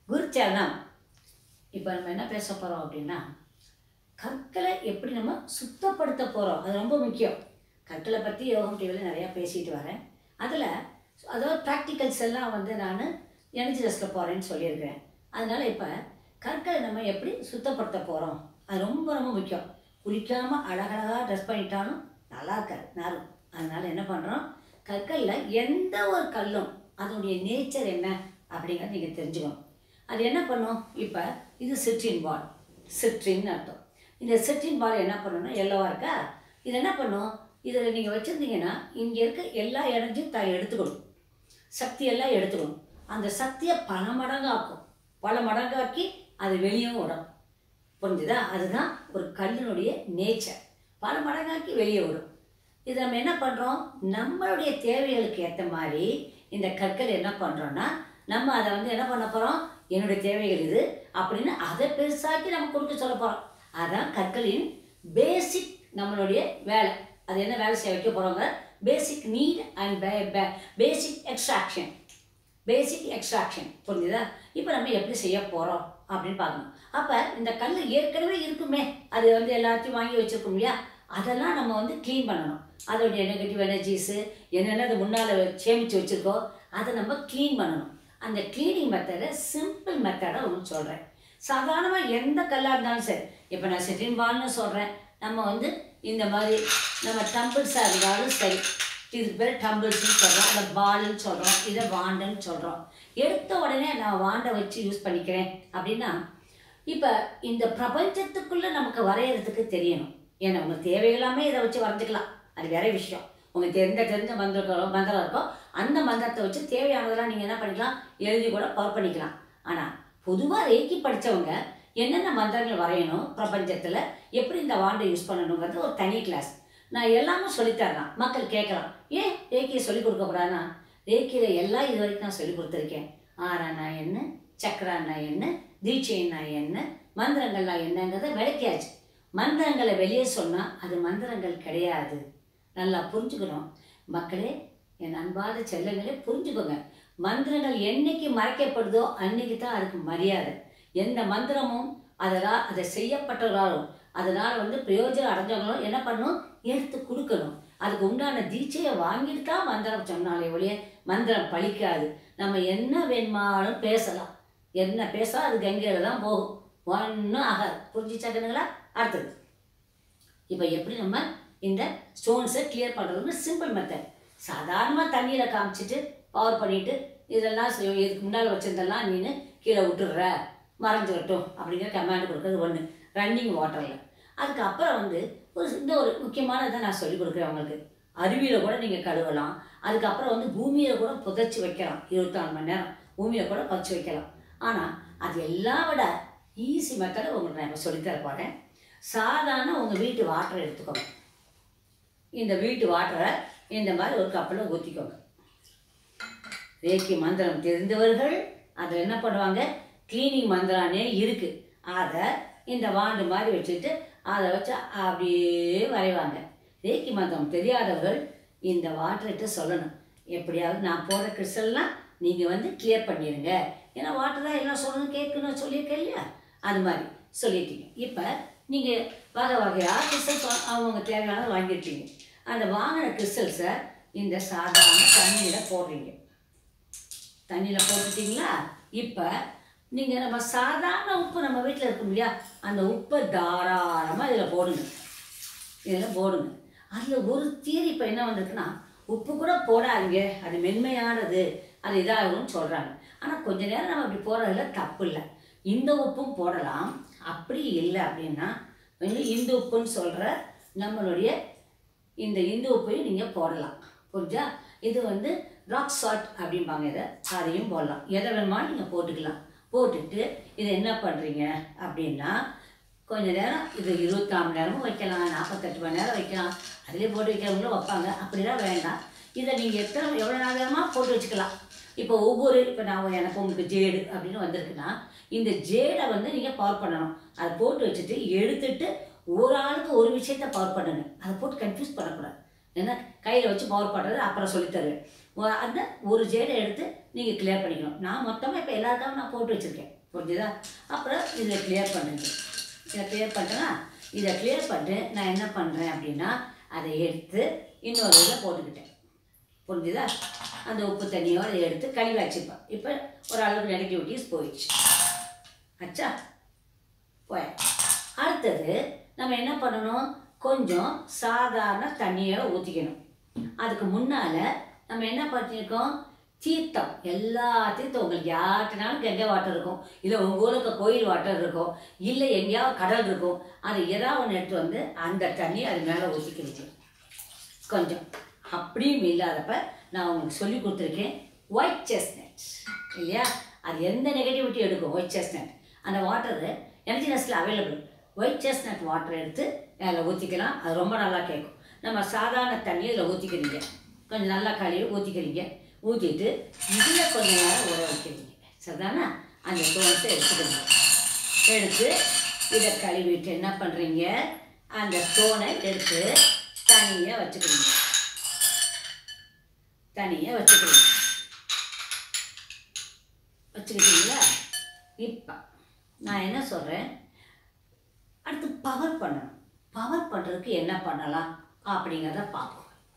குருச்சரணம் இப்போ நம்ம என்ன பேச போகிறோம் அப்படின்னா கற்களை எப்படி நம்ம சுத்தப்படுத்த போகிறோம் அது ரொம்ப முக்கியம் கற்களை பற்றி யோகம் டிவியில் நிறையா பேசிட்டு வரேன் அதில் அதாவது ப்ராக்டிகல்ஸ் எல்லாம் வந்து நான் எனர்ஜி டெஸ்ட்டில் போகிறேன்னு சொல்லியிருக்கிறேன் அதனால் இப்போ கற்களை நம்ம எப்படி சுத்தப்படுத்த போகிறோம் அது ரொம்ப ரொம்ப முக்கியம் குளிக்காமல் அழகழகாக ட்ரெஸ் பண்ணிட்டாலும் நல்லா இருக்காது நாரும் அதனால் என்ன பண்ணுறோம் கற்களில் எந்த ஒரு கல்லும் அதனுடைய நேச்சர் என்ன அப்படிங்கிறத நீங்கள் தெரிஞ்சுக்கணும் அது என்ன பண்ணும் இப்போ இது சிட்ரின் பால் சிட்ரின்னு அர்த்தம் இந்த சிட்ரின் பால் என்ன பண்ணணும்னா எல்லோவா இருக்கா இது என்ன பண்ணும் இதில் நீங்கள் வச்சுருந்தீங்கன்னா இங்கே இருக்க எல்லா எனர்ஜியும் த எடுத்துக்கணும் சக்தி எல்லாம் எடுத்துக்கணும் அந்த சக்தியை பல மடங்காக்கும் பல மடங்காக்கி அது வெளியே விடும் புரிஞ்சுதா அதுதான் ஒரு கல்லினுடைய நேச்சர் பல மடங்காக்கி வெளியே விடும் இது நம்ம என்ன பண்ணுறோம் நம்மளுடைய தேவைகளுக்கு ஏற்ற மாதிரி இந்த கற்கள் என்ன பண்ணுறோன்னா நம்ம அதை வந்து என்ன பண்ண போகிறோம் என்னுடைய தேவைகள் இது அப்படின்னு அதை பெருசாக்கி நம்ம கொடுக்க சொல்ல போகிறோம் அதான் கற்களின் பேசிக் நம்மளுடைய வேலை அது என்ன வேலை செய்ய வைக்க போகிறோங்க basic need and basic extraction basic extraction புரிஞ்சுதா இப்போ நம்ம எப்படி செய்ய போகிறோம் அப்படின்னு பார்க்கணும் அப்போ இந்த கல் ஏற்கனவே இருக்குமே அது வந்து எல்லாத்தையும் வாங்கி வச்சுருக்கோம் இல்லையா அதெல்லாம் நம்ம வந்து க்ளீன் பண்ணணும் அதோடைய நெகட்டிவ் எனர்ஜிஸு என்னென்ன அது முன்னால் சேமித்து வச்சுருக்கோ அதை நம்ம க்ளீன் பண்ணணும் அந்த க்ளீனிங் மெத்தடை சிம்பிள் மெத்தடை ஒன்று சொல்கிறேன் சாதாரணமாக எந்த கல்லாக இருந்தாலும் சரி இப்போ நான் செட்டின் பால்னு சொல்கிறேன் நம்ம வந்து இந்த மாதிரி நம்ம டம்பிள்ஸாக இருந்தாலும் சரி இதுக்கு பேர் டம்பிள்ஸ்னு சொல்கிறோம் அந்த பாலுன்னு சொல்கிறோம் இதை வாண்டுன்னு சொல்கிறோம் எடுத்த உடனே நான் வாண்டை வச்சு யூஸ் பண்ணிக்கிறேன் அப்படின்னா இப்போ இந்த பிரபஞ்சத்துக்குள்ளே நமக்கு வரையறதுக்கு தெரியணும் ஏன்னா உங்கள் தேவைகளாமே இதை வச்சு வரைஞ்சிக்கலாம் அது வேற விஷயம் உங்கள் தெரிந்த தெரிஞ்ச மந்திரம் மந்திரம் இருக்கோ அந்த மந்திரத்தை வச்சு தேவையானதெல்லாம் நீங்கள் என்ன பண்ணிக்கலாம் எழுதி கூட பவர் பண்ணிக்கலாம் ஆனால் பொதுவாக ரேக்கி படித்தவங்க என்னென்ன மந்திரங்கள் வரையணும் பிரபஞ்சத்தில் எப்படி இந்த வாண்டை யூஸ் பண்ணணுங்கிறது ஒரு தனி கிளாஸ் நான் எல்லாமே சொல்லித்தரலாம் மக்கள் கேட்கலாம் ஏன் ரேக்கியை சொல்லிக் கொடுக்கக்கூடாதுன்னா ரேக்கியில் எல்லாம் இது வரைக்கும் நான் சொல்லி கொடுத்துருக்கேன் ஆறானா என்ன சக்கரானா என்ன தீட்சைனா என்ன மந்திரங்கள்னா என்னங்கிறத விளக்கியாச்சு மந்திரங்களை வெளியே சொன்னால் அது மந்திரங்கள் கிடையாது நல்லா புரிஞ்சுக்கணும் மக்களே என் அன்பாத செல்லங்களே புரிஞ்சுக்கோங்க மந்திரங்கள் என்னைக்கு மறைக்கப்படுதோ அன்னைக்கு தான் அதுக்கு மரியாதை எந்த மந்திரமும் அதனால் அதை செய்யப்பட்டவர்களாலும் அதனால் வந்து பிரயோஜனம் அடைஞ்சவங்களும் என்ன பண்ணணும் எடுத்து கொடுக்கணும் அதுக்கு உண்டான தீட்சையை வாங்கிட்டு தான் மந்திரம் சொன்னாலே ஒழிய மந்திரம் பழிக்காது நம்ம என்ன வேணுமாலும் பேசலாம் என்ன பேசலாம் அது கங்கையில் தான் போகும் ஒன்றும் ஆகாது புரிஞ்சுச்சாக்கணுங்களா அடுத்தது இப்போ எப்படி நம்ம இந்த ஸ்டோன்ஸை கிளியர் பண்ணுறதுன்னு சிம்பிள் மெத்தட் சாதாரணமாக தண்ணியில் காமிச்சிட்டு பவர் பண்ணிவிட்டு இதெல்லாம் செய்~ இதுக்கு முன்னால் வச்சிருந்தெல்லாம் நீனு கீழே விட்டுடுற மறைஞ்சுக்கட்டும் அப்படிங்கிற கமாண்ட் கொடுக்குறது ஒன்று ரன்னிங் வாட்டரில் அதுக்கப்புறம் வந்து ஒரு இந்த ஒரு முக்கியமானதை நான் சொல்லிக் கொடுக்குறேன் உங்களுக்கு அருவியில் கூட நீங்கள் கழுவலாம் அதுக்கப்புறம் வந்து பூமியில் கூட புதைச்சி வைக்கலாம் இருபத்தாலு மணி நேரம் பூமியில் கூட புதைச்சி வைக்கலாம் ஆனால் அது எல்லாம் விட ஈஸி மெத்தடை உங்களுக்கு நான் இப்போ சொல்லித்தர போகிறேன் சாதாரண உங்கள் வீட்டு வாட்டரை எடுத்துக்கோங்க இந்த வீட்டு வாட்டரை இந்த மாதிரி ஒரு கப்பில் ஊற்றிக்கோங்க ரேக்கி மந்திரம் தெரிந்தவர்கள் அதில் என்ன பண்ணுவாங்க க்ளீனிங் மந்திரானே இருக்குது அதை இந்த வாண்டு மாதிரி வச்சுட்டு அதை வச்சு அப்படியே வரைவாங்க ரேக்கி மந்திரம் தெரியாதவர்கள் இந்த வாட்டர்கிட்ட சொல்லணும் எப்படியாவது நான் போடுற கிறிஸ்டல்லாம் நீங்கள் வந்து கிளியர் பண்ணிடுங்க ஏன்னா வாட்டர் தான் எல்லாம் சொல்லணும் கேட்கணும் சொல்லியிருக்கேன் இல்லையா அது மாதிரி சொல்லிட்டீங்க இப்போ நீங்கள் வகை வகையாக கிறிஸ்டல்ஸ் அவங்க தேவையானதை வாங்கியிருப்பீங்க அந்த வாங்கின கிறிஸ்டல்ஸை இந்த சாதாரண தண்ணியில் போடுறீங்க தண்ணியில் போட்டுட்டீங்களா இப்போ நீங்கள் நம்ம சாதாரண உப்பு நம்ம வீட்டில் இருக்கும் இல்லையா அந்த உப்பை தாராளமாக இதில் போடுங்க இதில் போடுங்க அதில் ஒரு தீரி இப்போ என்ன வந்திருக்குன்னா உப்பு கூட போடாதீங்க அது மென்மையானது அது இதாகும்னு சொல்கிறாங்க ஆனால் கொஞ்ச நேரம் நம்ம அப்படி போடுறதுல தப்பு இல்லை இந்த உப்பும் போடலாம் அப்படி இல்லை அப்படின்னா வந்து இந்து உப்புன்னு சொல்கிற நம்மளுடைய இந்த இந்து உப்பையும் நீங்கள் போடலாம் புரிஞ்சா இது வந்து ராக் சால்ட் அப்படிம்பாங்க இதை அதையும் போடலாம் எதை வேணுமாலும் நீங்கள் போட்டுக்கலாம் போட்டுட்டு இதை என்ன பண்ணுறீங்க அப்படின்னா கொஞ்ச நேரம் இது இருபத்தாறு மணி நேரமும் வைக்கலாம் நாற்பத்தெட்டு மணி நேரம் வைக்கலாம் அதிலே போட்டு வைக்கிறவங்களும் வைப்பாங்க அப்படிலாம் வேண்டாம் இதை நீங்கள் எத்தனை எவ்வளோ நாள் வேணுமா போட்டு வச்சுக்கலாம் இப்போ ஒவ்வொரு இப்போ நான் எனக்கு உங்களுக்கு ஜேடு அப்படின்னு வந்திருக்குன்னா இந்த ஜேடை வந்து நீங்கள் பவர் பண்ணணும் அதை போட்டு வச்சுட்டு எடுத்துட்டு ஒரு ஆளுக்கு ஒரு விஷயத்த பவர் பண்ணுங்க அதை போட்டு கன்ஃபியூஸ் பண்ணக்கூடாது ஏன்னா கையில் வச்சு பவர் பண்ணுறது அப்புறம் சொல்லித்தருவேன் ஒ- அந்த ஒரு ஜேடை எடுத்து நீங்கள் கிளியர் பண்ணிக்கணும் நான் மொத்தமாக இப்போ எல்லாருக்காகவும் நான் போட்டு வச்சுருக்கேன் புரிஞ்சுதா அப்புறம் இதில் கிளியர் பண்ணுங்க இதை கிளியர் பண்ணிட்டேன்னா இதை கிளியர் பண்ணிட்டு நான் என்ன பண்ணுறேன் அப்படின்னா அதை எடுத்து இன்னொரு இதில் போட்டுக்கிட்டேன் புரிஞ்சுதா அந்த உப்பு தண்ணியோட எடுத்து கழுவி வச்சுப்பேன் இப்போ ஒரு அளவுக்கு நெகட்டிவிட்டிஸ் போயிடுச்சு ஆச்சா போய் அடுத்தது நம்ம என்ன பண்ணணும் கொஞ்சம் சாதாரண தண்ணியை ஊற்றிக்கணும் அதுக்கு முன்னால் நம்ம என்ன பண்ணியிருக்கோம் தீர்த்தம் எல்லா தீர்த்தம் உங்களுக்கு யார்கிட்டனாலும் கங்கை வாட்டர் இருக்கும் இல்லை உங்கள் ஊருக்கு கோயில் வாட்டர் இருக்கும் இல்லை எங்கேயாவது கடல் இருக்கும் அது ஏதாவது ஒன்று எடுத்து வந்து அந்த தண்ணியை அது மேலே ஊற்றிக்கிறீங்க கொஞ்சம் அப்படியும் இல்லாதப்ப நான் உங்களுக்கு சொல்லி கொடுத்துருக்கேன் ஒயிட் செஸ்னட் இல்லையா அது எந்த நெகட்டிவிட்டி எடுக்கும் ஒயிட் செஸ்னட் அந்த வாட்டரு எனர்ஜினஸில் அவைலபிள் ஒயிட் செஸ்னட் வாட்டர் எடுத்து அதில் ஊற்றிக்கலாம் அது ரொம்ப நல்லா கேட்கும் நம்ம சாதாரண தண்ணி இதில் ஊற்றிக்கிறீங்க கொஞ்சம் நல்லா கழுவி ஊற்றிக்கிறீங்க ஊற்றிட்டு இதில் கொஞ்ச நேரம் ஊற வைக்கிறீங்க சரிதானா அந்த ஸ்டோன்ஸை எடுத்துக்கிறீங்க எடுத்து இதை கழுவிட்டு என்ன பண்ணுறீங்க அந்த ஸ்டோனை எடுத்து தனியாக வச்சுக்கிறீங்க தனியாக வச்சுக்கிறீங்க வச்சுக்கிட்டீங்களா இப்போ நான் என்ன சொல்கிறேன் அடுத்து பவர் பண்ணணும் பவர் பண்ணுறதுக்கு என்ன பண்ணலாம் அப்படிங்கிறத பார்ப்போம்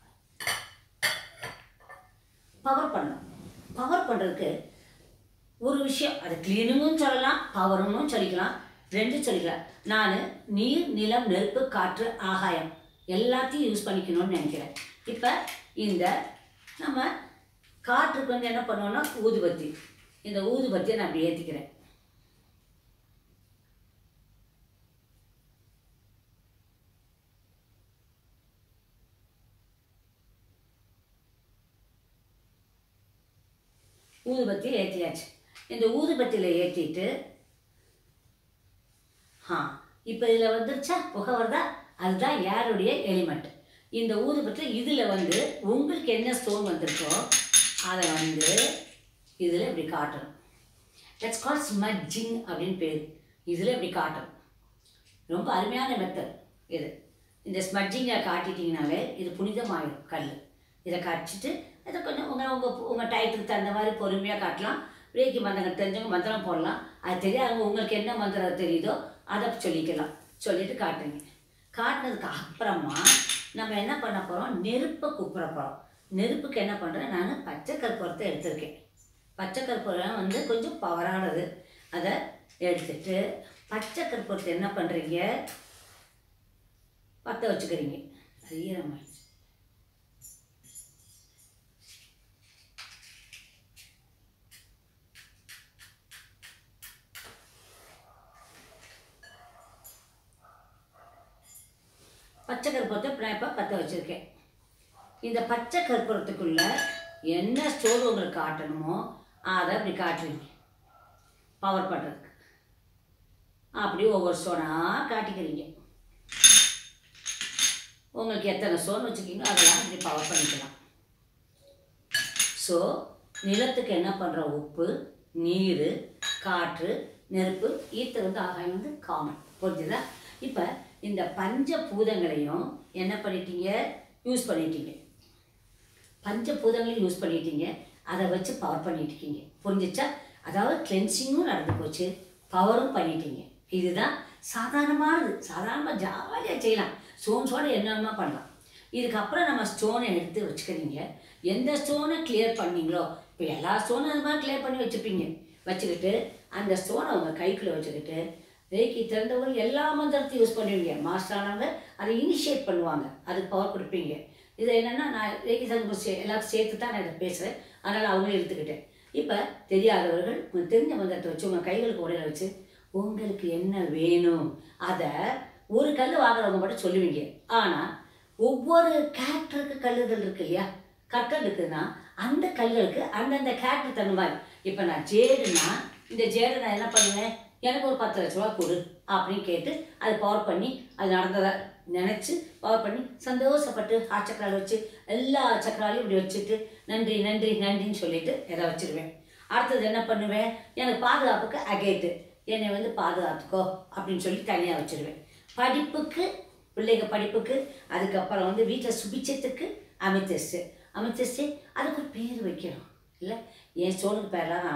பவர் பண்ணணும் பவர் பண்ணுறதுக்கு ஒரு விஷயம் அது க்ளீனிங்கும் சொல்லலாம் பவரும்னு சொல்லிக்கலாம் ரெண்டும் சொல்லிக்கலாம் நான் நீர் நிலம் நெருப்பு காற்று ஆகாயம் எல்லாத்தையும் யூஸ் பண்ணிக்கணும்னு நினைக்கிறேன் இப்போ இந்த நம்ம காற்றுக்கு வந்து என்ன பண்ணுவோம்னா ஊதுபத்தி இந்த ஊதுபத்தியை நான் அப்படி ஏற்றிக்கிறேன் ஊதுபத்தியை ஏற்றியாச்சு இந்த ஊதுபத்தியில் ஏற்றிட்டு ஆ இப்போ இதில் வந்துருச்சா புகை வருதா அதுதான் யாருடைய எலிமெண்ட் இந்த ஊதுபத்தியில் இதில் வந்து உங்களுக்கு என்ன ஸ்டோன் வந்திருக்கோ அதை வந்து இதில் இப்படி காட்டணும் தட்ஸ் கால் ஸ்மட்ஜிங் அப்படின்னு பேர் இதில் இப்படி காட்டணும் ரொம்ப அருமையான மெத்தட் இது இந்த ஸ்மட்ஜிங்கை காட்டிட்டீங்கனாவே இது புனிதமாயிடும் கல் இதை காய்ச்சிட்டு இதை கொஞ்சம் உங்கள் உங்கள் உங்கள் டயத்துக்கு தகுந்த மாதிரி பொறுமையாக காட்டலாம் ரேக்கி மந்திரம் தெரிஞ்சவங்க மந்திரம் போடலாம் அது தெரியாதவங்க உங்களுக்கு என்ன மந்திரம் தெரியுதோ அதை சொல்லிக்கலாம் சொல்லிட்டு காட்டுறீங்க காட்டினதுக்கு அப்புறமா நம்ம என்ன பண்ண போகிறோம் நெருப்பை கூப்பிட போகிறோம் நெருப்புக்கு என்ன பண்ணுறேன் நான் பச்சை கற்பூரத்தை எடுத்திருக்கேன் பச்சை கற்பூரம் வந்து கொஞ்சம் பவரானது அதை எடுத்துட்டு பச்சை கற்பூரத்தை என்ன பண்ணுறீங்க பற்ற வச்சுக்கிறீங்க அது ஈரமாயிடுச்சு பச்சை கற்பூரத்தை நான் இப்போ பற்ற வச்சுருக்கேன் இந்த பச்சை கற்பூரத்துக்குள்ள என்ன ஸ்டோர் உங்களுக்கு காட்டணுமோ அதை அப்படி காட்டுவீங்க பவர் பண்ணுறதுக்கு அப்படி ஒவ்வொரு ஸ்டோனாக காட்டிக்கிறீங்க உங்களுக்கு எத்தனை ஸ்டோன் வச்சுருக்கீங்களோ அதெல்லாம் இப்படி பவர் பண்ணிக்கலாம் ஸோ நிலத்துக்கு என்ன பண்ணுறோம் உப்பு நீர் காற்று நெருப்பு ஈத்தர் வந்து ஆகாயம் வந்து காமன் புரிஞ்சுதா இப்போ இந்த பஞ்ச பூதங்களையும் என்ன பண்ணிட்டீங்க யூஸ் பண்ணிட்டீங்க பஞ்ச பூதங்களையும் யூஸ் பண்ணிட்டீங்க அதை வச்சு பவர் பண்ணிட்டீங்க புரிஞ்சிச்சா அதாவது கிளென்சிங்கும் நடந்து போச்சு பவரும் பண்ணிட்டீங்க இதுதான் சாதாரணமானது சாதாரணமாக ஜாலியாக செய்யலாம் ஸ்டோன்ஸோட என்னென்ன பண்ணலாம் இதுக்கப்புறம் நம்ம ஸ்டோனை எடுத்து வச்சுக்கிறீங்க எந்த ஸ்டோனை கிளியர் பண்ணீங்களோ இப்போ எல்லா ஸ்டோனும் அது மாதிரி கிளியர் பண்ணி வச்சுப்பீங்க வச்சுக்கிட்டு அந்த ஸ்டோனை உங்கள் கைக்குள்ளே வச்சுக்கிட்டு ரேக்கி திறந்தவங்க எல்லா மந்திரத்தையும் யூஸ் பண்ணுவீங்க மாஸ்டர் ஆனவங்க அதை இனிஷியேட் பண்ணுவாங்க அதுக்கு பவர் கொடுப்பீங்க இது என்னென்னா நான் ரேக்கி சங்கம் சே எல்லாரும் சேர்த்து தான் நான் இதை பேசுகிறேன் அதனால் அவங்களும் எடுத்துக்கிட்டேன் இப்போ தெரியாதவர்கள் உங்களுக்கு தெரிஞ்ச மந்திரத்தை வச்சு உங்கள் கைகளுக்கு உடையில வச்சு உங்களுக்கு என்ன வேணும் அதை ஒரு கல் வாங்குறவங்க மட்டும் சொல்லுவீங்க ஆனால் ஒவ்வொரு கேரக்டருக்கு கல்லுகள் இருக்கு இல்லையா கற்கள் இருக்குதுன்னா அந்த கல்லுகளுக்கு அந்தந்த கேரக்டர் தகுந்த மாதிரி இப்போ நான் ஜேடுனா இந்த ஜேடை நான் என்ன பண்ணுவேன் எனக்கு ஒரு பத்து லட்ச ரூபா கொடு அப்படின்னு கேட்டு அது பவர் பண்ணி அது நடந்ததை நினச்சி பவர் பண்ணி சந்தோஷப்பட்டு ஹார்ட் சக்கரால் வச்சு எல்லா சக்கராலையும் இப்படி வச்சுட்டு நன்றி நன்றி நன்றின்னு சொல்லிட்டு எதை வச்சிருவேன் அடுத்தது என்ன பண்ணுவேன் எனக்கு பாதுகாப்புக்கு அகேட்டு என்னை வந்து பாதுகாத்துக்கோ அப்படின்னு சொல்லி தனியாக வச்சிருவேன் படிப்புக்கு பிள்ளைங்க படிப்புக்கு அதுக்கப்புறம் வந்து வீட்டில் சுபிச்சத்துக்கு அமித்தஸ்ட்டு அமித்தஸ்ட்டு அதுக்கு ஒரு பேர் வைக்கணும் இல்லை என் ஸ்டோனுக்கு பேரெலாம் நான் வந்து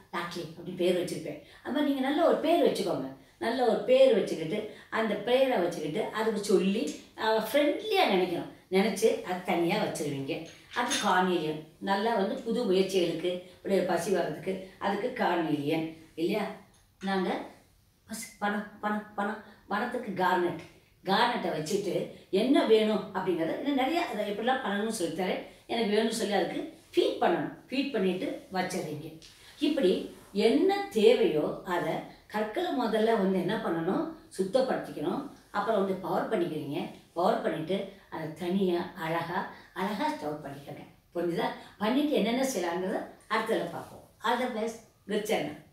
லாட்லி அப்படின்னு பேர் வச்சுருப்பேன் அது மாதிரி நீங்கள் நல்ல ஒரு பேர் வச்சுக்கோங்க நல்ல ஒரு பேர் வச்சுக்கிட்டு அந்த பேரை வச்சுக்கிட்டு அதுக்கு சொல்லி ஃப்ரெண்ட்லியாக நினைக்கணும் நினச்சி அது தனியாக வச்சுருவீங்க அது கார்னீலியன் நல்லா வந்து புது முயற்சிகளுக்கு இப்படி ஒரு பசி வர்றதுக்கு அதுக்கு கார்னீலியன் இல்லையா நாங்கள் பசி பணம் பணம் பணம் பணத்துக்கு கார்னெட் கார்னெட்டை வச்சுட்டு என்ன வேணும் அப்படிங்கிறத இன்னும் நிறையா அதை எப்படிலாம் பண்ணணும்னு சொல்லித்தரேன் எனக்கு வேணும்னு சொல்லி அதுக்கு ஃபீட் பண்ணணும் ஃபீட் பண்ணிவிட்டு வச்சிடுறீங்க இப்படி என்ன தேவையோ அதை கற்களை முதல்ல வந்து என்ன பண்ணணும் சுத்தப்படுத்திக்கணும் அப்புறம் வந்து பவர் பண்ணிக்கிறீங்க பவர் பண்ணிவிட்டு அதை தனியாக அழகாக அழகாக ஸ்டோர் பண்ணிக்கோங்க புரிஞ்சுதா பண்ணிவிட்டு என்னென்ன செய்யலாங்கிறத அடுத்ததில் பார்ப்போம் all the best good channel